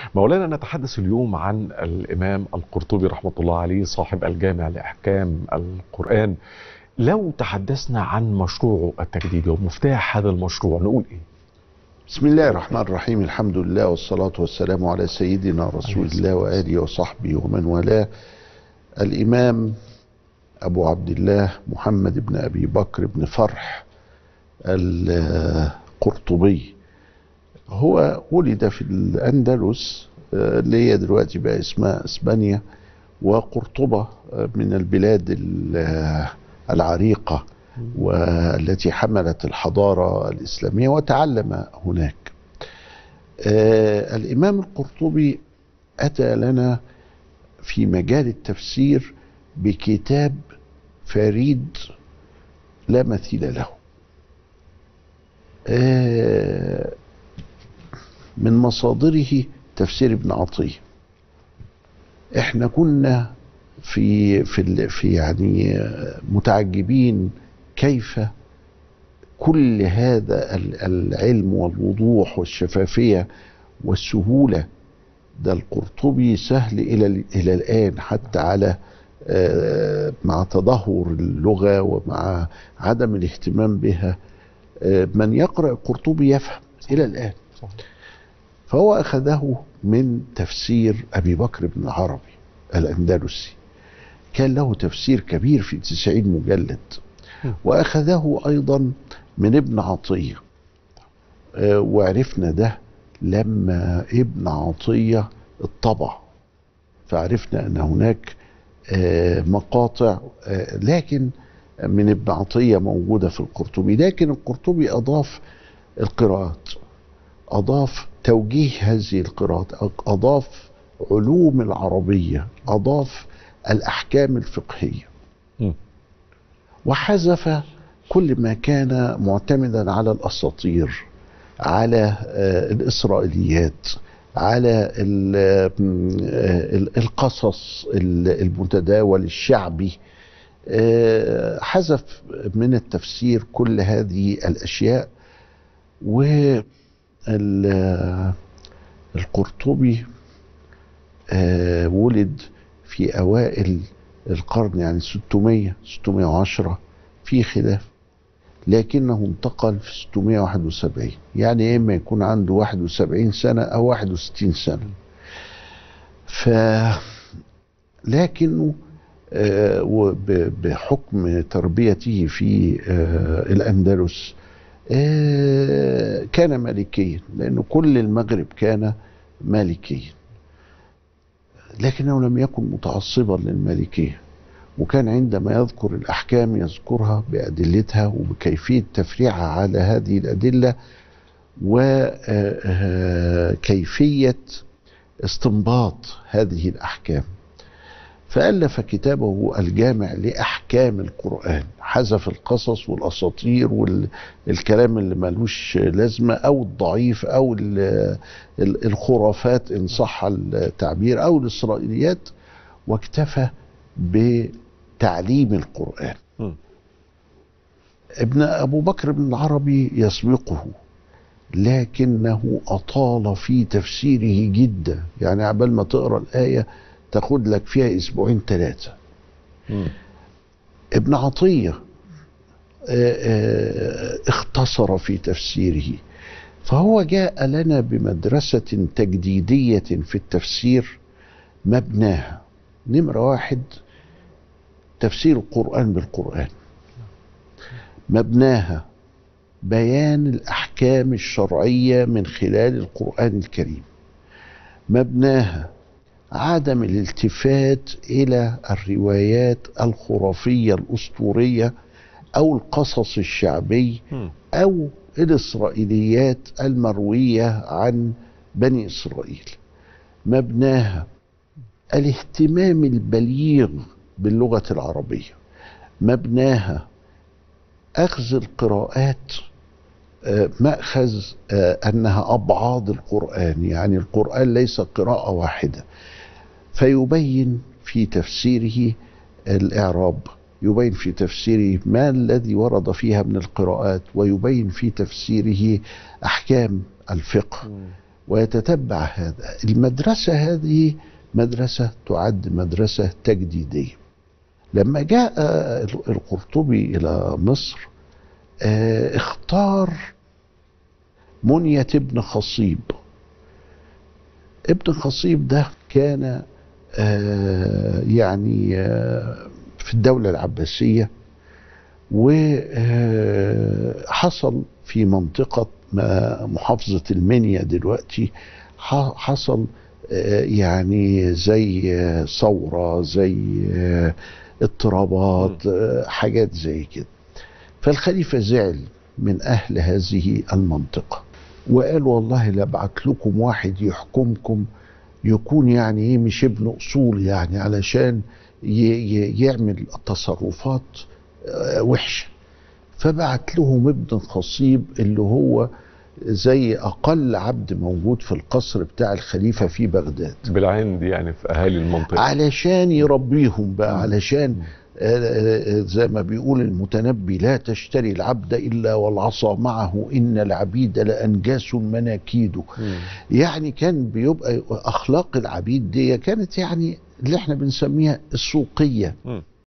مولانا نتحدث اليوم عن الإمام القرطبي رحمة الله عليه صاحب الجامع لأحكام القرآن لو تحدثنا عن مشروعه التجديدي ومفتاح هذا المشروع نقول إيه؟ بسم الله الرحمن الرحيم الحمد لله والصلاة والسلام على سيدنا رسول الله وآله وصحبه ومن والاه الإمام أبو عبد الله محمد بن أبي بكر بن فرح القرطبي هو ولد في الأندلس آه، اللي هي دلوقتي بقى اسمها اسبانيا وقرطبة آه، من البلاد ال- آه، العريقة والتي حملت الحضارة الإسلامية وتعلم هناك آه، الإمام القرطبي أتى لنا في مجال التفسير بكتاب فريد لا مثيل له آه، من مصادره تفسير ابن عطية احنا كنا في في ال- في يعني آه، متعجبين كيف كل هذا ال- العلم والوضوح والشفافية والسهولة ده القرطبي سهل إلى ال- إلى الآن حتى على آه، مع تدهور اللغة ومع عدم الاهتمام بها آه، من يقرأ القرطبي يفهم إلى الآن فهو أخذه من تفسير أبي بكر بن العربي الأندلسي كان له تفسير كبير في تسعين مجلد وأخذه أيضا من ابن عطية آه، وعرفنا ده لما ابن عطية الطبع فعرفنا أن هناك آه، مقاطع آه، لكن من ابن عطية موجودة في القرطبي لكن القرطبي أضاف القراءات أضاف توجيه هذه القراءات أضاف علوم العربية أضاف الأحكام الفقهية مم. وحذف كل ما كان معتمدا على الأساطير على آه، الإسرائيليات على ال- م، آه، ال- القصص ال- المتداول الشعبي آه، حذف من التفسير كل هذه الأشياء والقرطبي ولد في أوائل القرن يعني 600 610 في خلاف لكنه انتقل في 671 يعني يا اما يكون عنده 71 سنة أو 61 سنة ف لكنه آه، وب- بحكم تربيته في آه، الأندلس آه، كان مالكيا لأنه كل المغرب كان مالكيا لكنه لم يكن متعصبا للمالكية وكان عندما يذكر الأحكام يذكرها بأدلتها وبكيفية تفريعها على هذه الأدلة وكيفية استنباط هذه الأحكام فألف كتابه الجامع لأحكام القرآن حذف القصص والأساطير والكلام اللي ملوش لازمة أو الضعيف أو ال- ال- الخرافات إن صح التعبير أو الإسرائيليات واكتفى بتعليم القرآن مم. ابن أبو بكر بن العربي يسبقه لكنه أطال في تفسيره جدا يعني عبال ما تقرأ الآية تاخد لك فيها أسبوعين ثلاثة مم. ابن عطية آه، آه، اختصر في تفسيره فهو جاء لنا بمدرسة تجديدية في التفسير مبناها نمرة واحد تفسير القرآن بالقرآن مبناها بيان الأحكام الشرعية من خلال القرآن الكريم مبناها عدم الالتفات إلى الروايات الخرافية الأسطورية أو القصص الشعبي مم. أو الإسرائيليات المروية عن بني إسرائيل مبناها الاهتمام البليغ باللغة العربية مبناها أخذ القراءات آه، مأخذ آه، أنها أبعاد القرآن يعني القرآن ليس قراءة واحدة فيبين في تفسيره الإعراب يبين في تفسيره ما الذي ورد فيها من القراءات ويبين في تفسيره أحكام الفقه مم. ويتتبع هذا المدرسة هذه مدرسة تعد مدرسة تجديدية لما جاء القرطبي إلى مصر آه، اختار منية ابن خصيب ابن خصيب ده كان آه، يعني آه، في الدولة العباسية وحصل في منطقة ما- محافظة المنيا دلوقتي ح- حصل آه، يعني زي آه، ثورة زي آه، اضطرابات آه، حاجات زي كده فالخليفة زعل من أهل هذه المنطقة وقال والله لابعت لكم واحد يحكمكم يكون يعني ايه مش ابن اصول يعني علشان ي- ي- يعمل تصرفات آه، وحشه فبعت لهم ابن خصيب اللي هو زي اقل عبد موجود في القصر بتاع الخليفه في بغداد بالعين دي يعني في اهالي المنطقه علشان يربيهم بقى علشان آه، آه، زي ما بيقول المتنبي لا تشتري العبد الا والعصا معه ان العبيد لانجاس مناكيد مم. يعني كان بيبقى اخلاق العبيد دي كانت يعني اللي احنا بنسميها السوقيه مم.